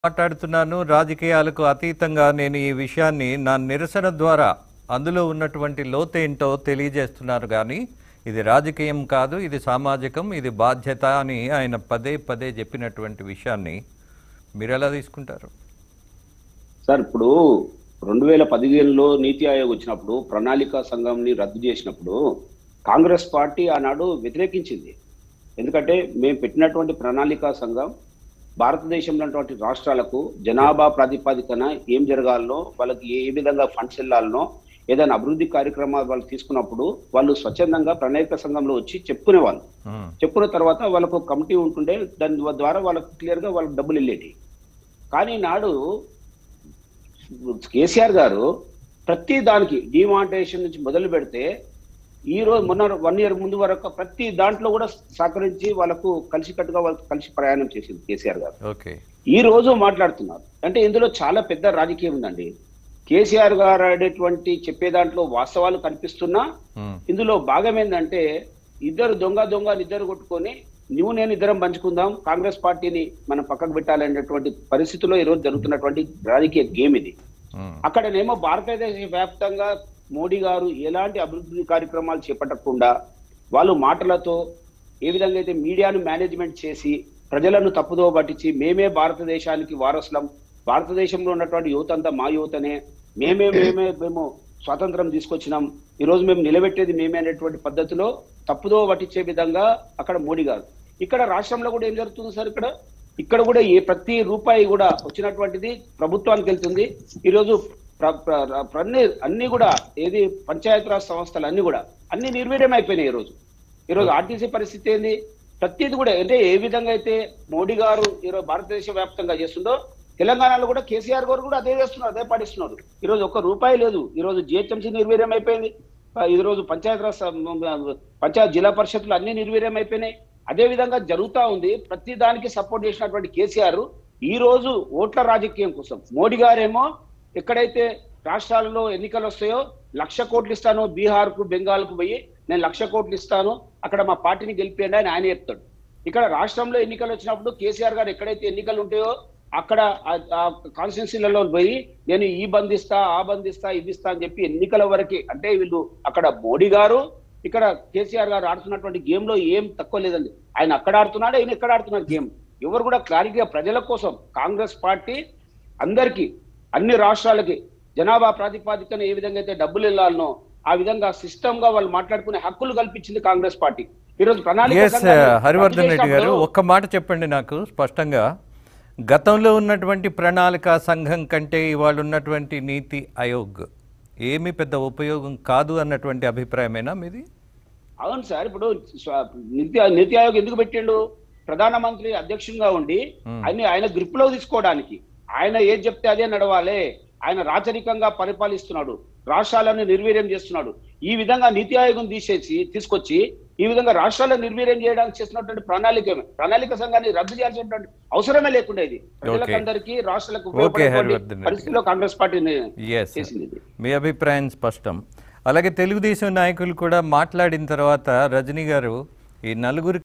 మాట్లాడుతున్నాను రాజకీయాలకు అతీతంగా నేను ఈ విషయాన్ని నా నిరసన ద్వారా అందులో ఉన్నటువంటి లోతేంటో తెలియజేస్తున్నారు కానీ ఇది రాజకీయం కాదు ఇది సామాజికం ఇది బాధ్యత అని ఆయన పదే పదే చెప్పినటువంటి విషయాన్ని మీరు ఎలా తీసుకుంటారు సార్ ఇప్పుడు రెండు వేల పదిహేనులో నీతి ఆయోగ్ వచ్చినప్పుడు ప్రణాళిక సంఘంని రద్దు చేసినప్పుడు కాంగ్రెస్ పార్టీ ఆనాడు వ్యతిరేకించింది ఎందుకంటే మేము పెట్టినటువంటి ప్రణాళిక సంఘం భారతదేశంలో ఉన్నటువంటి రాష్ట్రాలకు జనాభా ప్రాతిపదికన ఏం జరగాలనో వాళ్ళకి ఏ విధంగా ఫండ్స్ వెళ్ళాలనో ఏదైనా అభివృద్ధి కార్యక్రమాలు వాళ్ళు తీసుకున్నప్పుడు వాళ్ళు స్వచ్ఛందంగా ప్రణాళిక సంఘంలో వచ్చి చెప్పుకునేవాళ్ళు ఉమ్, చెప్పుకున్న తర్వాత వాళ్ళకు ఒక కమిటీ ఉంటుండే దాని ద్వారా వాళ్ళకు క్లియర్గా వాళ్ళకి డబ్బులు వెళ్ళేటి కానీ నాడు కేసీఆర్ గారు ప్రతి దానికి డిమానిటైజేషన్ నుంచి మొదలు పెడితే ఈ రోజు మొన్న వన్ ఇయర్ ముందు వరకు ప్రతి దాంట్లో కూడా సహకరించి వాళ్ళకు కలిసికట్టుగా వాళ్ళకు కలిసి ప్రయాణం చేసింది కేసీఆర్ గారు ఓకే ఈ రోజు మాట్లాడుతున్నారు అంటే ఇందులో చాలా పెద్ద రాజకీయం ఉందండి కేసీఆర్ గారు ఆడేటువంటి చెప్పే దాంట్లో వాస్తవాలు కనిపిస్తున్నా ఉమ్, ఇందులో భాగం ఏంటంటే ఇద్దరు దొంగ దొంగ ఇద్దరు కొట్టుకొని నువ్వు నేను ఇద్దరం పంచుకుందాం కాంగ్రెస్ పార్టీని మనం పక్కకు పెట్టాలనేటువంటి పరిస్థితిలో ఈరోజు జరుగుతున్నటువంటి రాజకీయ గేమ్ ఇది ఉమ్, అక్కడనేమో భారతదేశ వ్యాప్తంగా మోడీ గారు ఎలాంటి అభివృద్ధి కార్యక్రమాలు చేపట్టకుండా వాళ్ళు మాటలతో ఏ విధంగా అయితే మీడియాను మేనేజ్మెంట్ చేసి ప్రజలను తప్పుదో పట్టించి మేమే భారతదేశానికి వారసులం భారతదేశంలో ఉన్నటువంటి యువత అంతా మా యువతనే మేమే మేమే మేము స్వాతంత్రం తీసుకొచ్చినాం ఈ రోజు మేము నిలబెట్టేది మేమే అనేటువంటి పద్ధతిలో తప్పుదో పట్టించే విధంగా అక్కడ మోడీ గారు ఇక్కడ రాష్ట్రంలో కూడా ఏం జరుగుతుంది సార్ ఇక్కడ ఇక్కడ కూడా ఏ ప్రతి రూపాయి కూడా వచ్చినటువంటిది ప్రభుత్వానికి వెళ్తుంది ఈరోజు ప్ర- ప్ర- ప్ర- అన్ని అన్ని కూడా ఏది పంచాయతీరాజ్ సంస్థలు అన్ని కూడా అన్ని నిర్వీర్యం అయిపోయినాయి ఈ రోజు ఈరోజు ఆర్టీసీ పరిస్థితి ఏంది ప్రతిది కూడా అంటే ఏ విధంగా అయితే మోడీ గారు ఈరోజు భారతదేశ వ్యాప్తంగా చేస్తుందో తెలంగాణలో కూడా కేసీఆర్ గారు కూడా అదే చేస్తున్నారు అదే పాటిస్తున్నారు ఈరోజు ఒక్క రూపాయి లేదు ఈరోజు జిహెచ్ఎంసీ నిర్వీర్యం అయిపోయింది ఆ, ఈ రోజు పంచాయతీరాజ్ సం- పంచాయత్ జిల్లా పరిషత్లు అన్ని నిర్వీర్యం అయిపోయినాయి అదే విధంగా జరుగుతా ఉంది ప్రతి దానికి సపోర్ట్ చేసినటువంటి కేసీఆర్ ఈ రోజు ఓట్ల రాజకీయం కోసం మోడీ గారేమో ఎక్కడైతే రాష్ట్రాలలో ఎన్నికలు వస్తాయో లక్ష కోట్లు ఇస్తాను బీహార్ కు బెంగాల్ కు పోయి నేను లక్ష కోట్లు ఇస్తాను అక్కడ మా పార్టీని గెలిపేయండి అని ఆయన చెప్తాడు ఇక్కడ రాష్ట్రంలో ఎన్నికలు వచ్చినప్పుడు కేసీఆర్ గారు ఎక్కడైతే ఎన్నికలు ఉంటాయో అక్కడ కాన్స్టిట్యున్సీలలో పోయి నేను ఈ బంధిస్తా ఆ బంధిస్తా ఇది ఇస్తా అని చెప్పి ఎన్నికల వరకే అంటే వీళ్ళు అక్కడ మోడీ గారు ఇక్కడ కేసీఆర్ గారు ఆడుతున్నటువంటి గేమ్ లో ఏం తక్కువ లేదండి ఆయన అక్కడ ఆడుతున్నాడు ఆయన ఎక్కడ ఆడుతున్నారు గేమ్ ఎవరు కూడా క్లారిటీగా ప్రజల కోసం కాంగ్రెస్ పార్టీ అందరికీ అన్ని రాష్ట్రాలకి జనాభా ప్రాతిపాదికన ఏ విధంగా అయితే డబ్బులు వెళ్ళాలనో ఆ విధంగా సిస్టమ్ గా వాళ్ళు మాట్లాడుకునే హక్కులు కల్పించింది కాంగ్రెస్ పార్టీ ఈరోజు ప్రణాళిక ఎస్ సంఘాన్ని హరివర్ధన్ రద్దు రెడ్డి గారు చేసినప్పుడు ఒక్క మాట చెప్పండి నాకు స్పష్టంగా గతంలో ఉన్నటువంటి ప్రణాళిక సంఘం కంటే ఇవాళ ఉన్నటువంటి నీతి ఆయోగ్ ఏమీ పెద్ద ఉపయోగం కాదు అన్నటువంటి అభిప్రాయమేనా మీది అవును సార్ ఇప్పుడు స్వ- నీతి నీతి ఆయోగ్ ఎందుకు పెట్టిండు ప్రధానమంత్రి అధ్యక్షునిగా ఉండి Hmm. ఆయన ఆయన గ్రిప్ లో తీసుకోవడానికి ఆయన ఏది చెప్తే అదే నడవాలి ఆయన రాచరికంగా పరిపాలిస్తున్నాడు రాష్ట్రాలను నిర్వీర్యం చేస్తున్నాడు ఈ విధంగా నీతి ఆయోగం తీసేసి తీసుకొచ్చి ఈ విధంగా రాష్ట్రాలను నిర్వీర్యం చేయడానికి చేసినటువంటి ప్రణాళిక ప్రణాళిక సంఘాన్ని రద్దు చేయాల్సినటువంటి అవసరమే లేకుండా ఇది ప్రజలకందరికీ రాష్ట్రాలకు ఉపయోగపడేటువంటి హరివర్ధన్ రెడ్డి. పరిస్థితిలో కాంగ్రెస్ పార్టీ ఎస్ చేసింది ఇది మీ అభిప్రాయం స్పష్టం అలాగే తెలుగుదేశం నాయకులు కూడా మాట్లాడిన తర్వాత రజనీ గారు ఈ నలుగురు